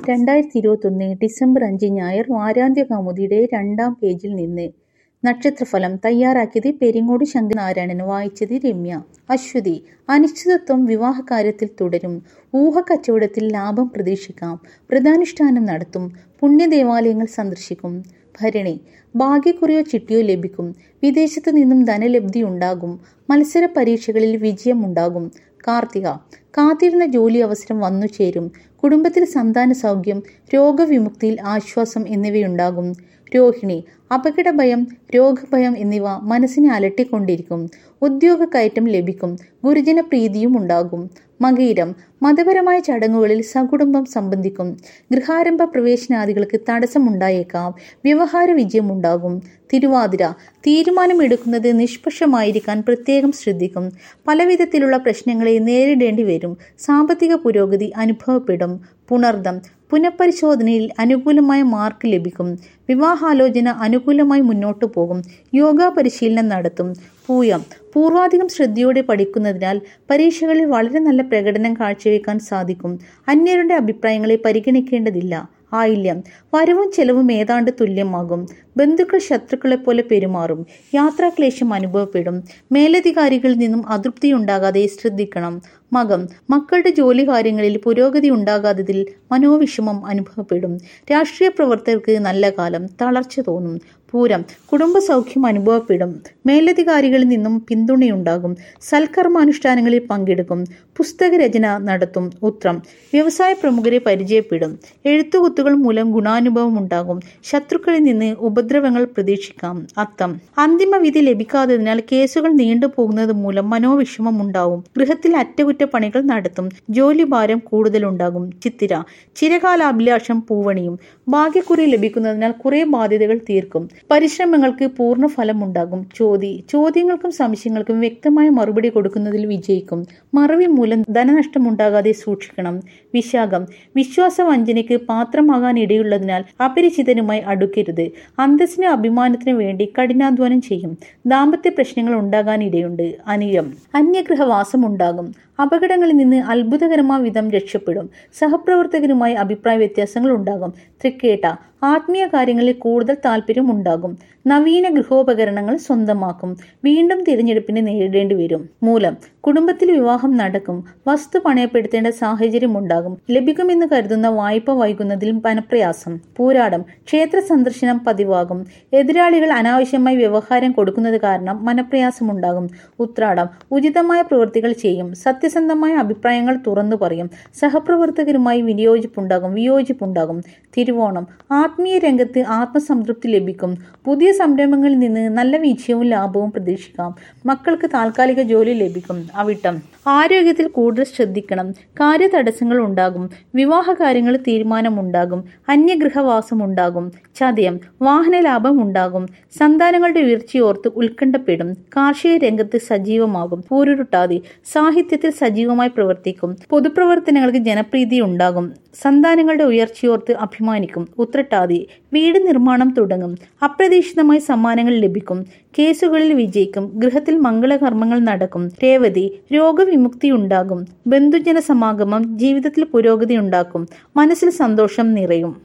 രണ്ടായിരത്തി ഇരുപത്തൊന്ന് ഡിസംബർ അഞ്ച് ഞായർ വാരാന്ത്യ കൗമുദിയുടെ രണ്ടാം പേജിൽ നിന്ന് നക്ഷത്രഫലം തയ്യാറാക്കിയത് പെരിങ്ങോട് ശങ്കരനാരായണൻ വായിച്ചത് രമ്യ അശ്വതി അനിശ്ചിതത്വം വിവാഹകാര്യത്തിൽ തുടരും ഊഹക്കച്ചവടത്തിൽ ലാഭം പ്രതീക്ഷിക്കാം വ്രതാനുഷ്ഠാനം നടത്തും പുണ്യദേവാലയങ്ങൾ സന്ദർശിക്കും ഭരണി ഭാഗ്യക്കുറിയോ ചിട്ടിയോ ലഭിക്കും വിദേശത്തു നിന്നും ധനലബ്ധി ഉണ്ടാകും മത്സര പരീക്ഷകളിൽ വിജയം ഉണ്ടാകും കാർത്തിക കാത്തിരുന്ന ജോലി അവസരം വന്നു ചേരും കുടുംബത്തിൽ സന്താന സൗഖ്യം രോഗവിമുക്തിയിൽ ആശ്വാസം എന്നിവയുണ്ടാകും രോഹിണി അപകടഭയം രോഗഭയം എന്നിവ മനസ്സിനെ അലട്ടിക്കൊണ്ടിരിക്കും ഉദ്യോഗ കയറ്റം ലഭിക്കും ഗുരുജന പ്രീതിയും ഉണ്ടാകും മകയിരം മതപരമായ ചടങ്ങുകളിൽ സകുടുംബം സംബന്ധിക്കും ഗൃഹാരംഭ പ്രവേശനാദികൾക്ക് തടസ്സമുണ്ടായേക്കാം വ്യവഹാര വിജയമുണ്ടാകും തിരുവാതിര തീരുമാനമെടുക്കുന്നത് നിഷ്പക്ഷമായിരിക്കാൻ പ്രത്യേകം ശ്രദ്ധിക്കും പലവിധത്തിലുള്ള പ്രശ്നങ്ങളെ നേരിടേണ്ടി വരും സാമ്പത്തിക പുരോഗതി അനുഭവപ്പെടും പുണർദം പുനഃപരിശോധനയിൽ അനുകൂലമായ മാർക്ക് ലഭിക്കും വിവാഹാലോചന അനുകൂലമായി മുന്നോട്ടു പോകും യോഗ പരിശീലനം നടത്തും പൂയം പൂർവാധികം ശ്രദ്ധയോടെ പഠിക്കുന്നതിനാൽ പരീക്ഷകളിൽ വളരെ നല്ല പ്രകടനം കാഴ്ചവെക്കാൻ സാധിക്കും അന്യരുടെ അഭിപ്രായങ്ങളെ പരിഗണിക്കേണ്ടതില്ല ആയില്യം വരവും ചെലവും ഏതാണ്ട് തുല്യമാകും ബന്ധുക്കൾ ശത്രുക്കളെ പോലെ പെരുമാറും യാത്രാക്ലേശം അനുഭവപ്പെടും മേലധികാരികളിൽ നിന്നും അതൃപ്തിയുണ്ടാകാതെ ശ്രദ്ധിക്കണം മകം മക്കളുടെ ജോലി കാര്യങ്ങളിൽ പുരോഗതി ഉണ്ടാകാത്തതിൽ മനോവിഷമം അനുഭവപ്പെടും രാഷ്ട്രീയ പ്രവർത്തകർക്ക് നല്ല കാലം തളർച്ച തോന്നും പൂരം കുടുംബസൗഖ്യം അനുഭവപ്പെടും മേലധികാരികളിൽ നിന്നും പിന്തുണയുണ്ടാകും സൽക്കർമാനുഷ്ഠാനങ്ങളിൽ പങ്കെടുക്കും പുസ്തകരചന നടത്തും ഉത്രം വ്യവസായ പ്രമുഖരെ പരിചയപ്പെടും എഴുത്തുകുത്തുകൾ മൂലം ഗുണാനുഭവം ഉണ്ടാകും ശത്രുക്കളിൽ നിന്ന് ഉപദ്രവങ്ങൾ പ്രതീക്ഷിക്കാം അത്തം അന്തിമ വിധി ലഭിക്കാത്തതിനാൽ കേസുകൾ നീണ്ടുപോകുന്നത് മൂലം മനോവിഷമം ഉണ്ടാവും ഗൃഹത്തിൽ അറ്റകുറ്റപ്പണികൾ നടത്തും ജോലിഭാരം കൂടുതലുണ്ടാകും ചിത്തിര ചിരകാലാഭിലാഷം പൂവണിയും ഭാഗ്യക്കുറി ലഭിക്കുന്നതിനാൽ കുറെ ബാധ്യതകൾ തീർക്കും പരിശ്രമങ്ങൾക്ക് പൂർണ്ണ ഫലമുണ്ടാകും ചോതി ചോദ്യങ്ങൾക്കും സംശയങ്ങൾക്കും വ്യക്തമായ മറുപടി കൊടുക്കുന്നതിൽ വിജയിക്കും മറവി മൂലം ധനനഷ്ടമുണ്ടാകാതെ സൂക്ഷിക്കണം വിശാഖം വിശ്വാസവഞ്ചനയ്ക്ക് പാത്രമാകാൻ ഇടയുള്ളതിനാൽ അപരിചിതനുമായി അടുക്കരുത് അന്തസ്സിനും അഭിമാനത്തിനു വേണ്ടി കഠിനാധ്വാനം ചെയ്യും ദാമ്പത്യ പ്രശ്നങ്ങൾ ഉണ്ടാകാൻ ഇടയുണ്ട് അനിയം അന്യഗ്രഹവാസം ഉണ്ടാകും അപകടങ്ങളിൽ നിന്ന് അത്ഭുതകരമായ വിധം രക്ഷപ്പെടും സഹപ്രവർത്തകരുമായി അഭിപ്രായ വ്യത്യാസങ്ങൾ ഉണ്ടാകും തൃക്കേട്ട ആത്മീയ കാര്യങ്ങളിൽ കൂടുതൽ താല്പര്യം ഉണ്ടാകും നവീന ഗൃഹോപകരണങ്ങൾ സ്വന്തമാക്കും വീണ്ടും തിരഞ്ഞെടുപ്പിനെ നേരിടേണ്ടി വരും മൂലം കുടുംബത്തിൽ വിവാഹം നടക്കും വസ്തു പണയപ്പെടുത്തേണ്ട സാഹചര്യം ഉണ്ടാകും ലഭിക്കുമെന്ന് കരുതുന്ന വായ്പ വൈകുന്നതിൽ മനപ്രയാസം പൂരാടം ക്ഷേത്ര സന്ദർശനം പതിവാകും എതിരാളികൾ അനാവശ്യമായി വ്യവഹാരം കൊടുക്കുന്നത് കാരണം മനപ്രയാസമുണ്ടാകും ഉത്രാടം ഉചിതമായ പ്രവൃത്തികൾ ചെയ്യും സത്യസന്ധമായ അഭിപ്രായങ്ങൾ തുറന്നു പറയും സഹപ്രവർത്തകരുമായി വിനിയോജിപ്പുണ്ടാകും വിയോജിപ്പുണ്ടാകും തിരുവോണം ആത്മീയ രംഗത്ത് ആത്മസംതൃപ്തി ലഭിക്കും പുതിയ സംരംഭങ്ങളിൽ നിന്ന് നല്ല വിജയവും ലാഭവും പ്രതീക്ഷിക്കാം മക്കൾക്ക് താൽക്കാലിക ജോലി ലഭിക്കും അവിട്ടം ആരോഗ്യത്തിൽ കൂടുതൽ ശ്രദ്ധിക്കണം കാര്യതടസ്സങ്ങൾ ഉണ്ടാകും വിവാഹ കാര്യങ്ങൾ തീരുമാനമുണ്ടാകും അന്യഗൃഹവാസം ഉണ്ടാകും ചതയം വാഹന ലാഭം ഉണ്ടാകും സന്താനങ്ങളുടെ ഉയർച്ചയോർത്ത് ഉത്കണ്ഠപ്പെടും കാർഷിക രംഗത്ത് സജീവമാകും പൂരുരുട്ടാതി സാഹിത്യത്തിൽ സജീവമായി പ്രവർത്തിക്കും പൊതുപ്രവർത്തനങ്ങൾക്ക് ജനപ്രീതി ഉണ്ടാകും സന്താനങ്ങളുടെ ഉയർച്ചയോർത്ത് അഭിമാനിക്കും ഉത്രട്ടാതി വീട് നിർമ്മാണം തുടങ്ങും അപ്രതീക്ഷിതമായി സമ്മാനങ്ങൾ ലഭിക്കും കേസുകളിൽ വിജയിക്കും ഗൃഹത്തിൽ മംഗളകർമ്മങ്ങൾ നടക്കും രേവതി രോഗവിമുക്തി ഉണ്ടാകും ബന്ധുജന സമാഗമം ജീവിതത്തിൽ പുരോഗതി ഉണ്ടാക്കും മനസ്സിൽ സന്തോഷം നിറയും